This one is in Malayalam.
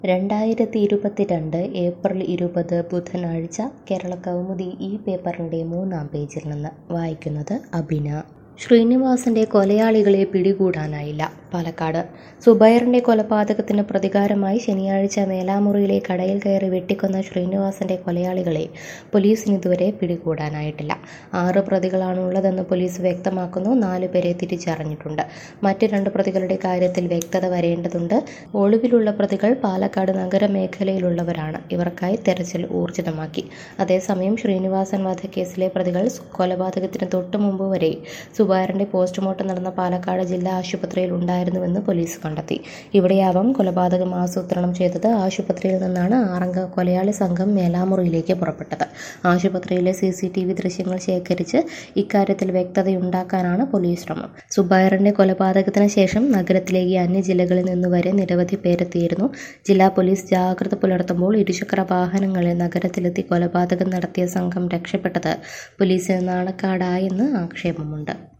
രണ്ടായിരത്തി ഇരുപത്തിരണ്ട് ഏപ്രിൽ ഇരുപത് ബുധനാഴ്ച കേരള കൗമുദി ഈ പേപ്പറിൻ്റെ മൂന്നാം പേജിൽ നിന്ന് വായിക്കുന്നത് അബിന ശ്രീനിവാസന്റെ കൊലയാളികളെ പിടികൂടാനായില്ല പാലക്കാട് സുബൈറിന്റെ കൊലപാതകത്തിന് പ്രതികാരമായി ശനിയാഴ്ച മേലാമുറിയിലെ കടയിൽ കയറി വെട്ടിക്കൊന്ന ശ്രീനിവാസന്റെ കൊലയാളികളെ പോലീസിന് ഇതുവരെ പിടികൂടാനായിട്ടില്ല ആറ് പ്രതികളാണുള്ളതെന്ന് പോലീസ് വ്യക്തമാക്കുന്നു നാല് പേരെ തിരിച്ചറിഞ്ഞിട്ടുണ്ട് മറ്റ് രണ്ട് പ്രതികളുടെ കാര്യത്തിൽ വ്യക്തത വരേണ്ടതുണ്ട് ഒളിവിലുള്ള പ്രതികൾ പാലക്കാട് നഗരമേഖലയിലുള്ളവരാണ് ഇവർക്കായി തെരച്ചിൽ ഊർജിതമാക്കി അതേസമയം ശ്രീനിവാസൻ വധക്കേസിലെ പ്രതികൾ കൊലപാതകത്തിന് തൊട്ടു മുമ്പ് വരെ സുബൈറിന്റെ പോസ്റ്റ്മോർട്ടം നടന്ന പാലക്കാട് ജില്ലാ ആശുപത്രിയിൽ ഉണ്ടായിരുന്നുവെന്ന് പോലീസ് കണ്ടെത്തി ഇവിടെയാവാം കൊലപാതകം ആസൂത്രണം ചെയ്തത് ആശുപത്രിയിൽ നിന്നാണ് ആറംഗ കൊലയാളി സംഘം മേലാമുറിയിലേക്ക് പുറപ്പെട്ടത് ആശുപത്രിയിലെ സി സി ടി വി ദൃശ്യങ്ങൾ ശേഖരിച്ച് ഇക്കാര്യത്തിൽ വ്യക്തതയുണ്ടാക്കാനാണ് പോലീസ് ശ്രമം സുബൈറിന്റെ കൊലപാതകത്തിന് ശേഷം നഗരത്തിലേക്ക് അന്യ ജില്ലകളിൽ നിന്നുവരെ നിരവധി പേരെത്തിയിരുന്നു ജില്ലാ പോലീസ് ജാഗ്രത പുലർത്തുമ്പോൾ ഇരുചക്ര വാഹനങ്ങളിൽ നഗരത്തിലെത്തി കൊലപാതകം നടത്തിയ സംഘം രക്ഷപ്പെട്ടത് പോലീസിന് നാണക്കാടായെന്ന് ആക്ഷേപമുണ്ട്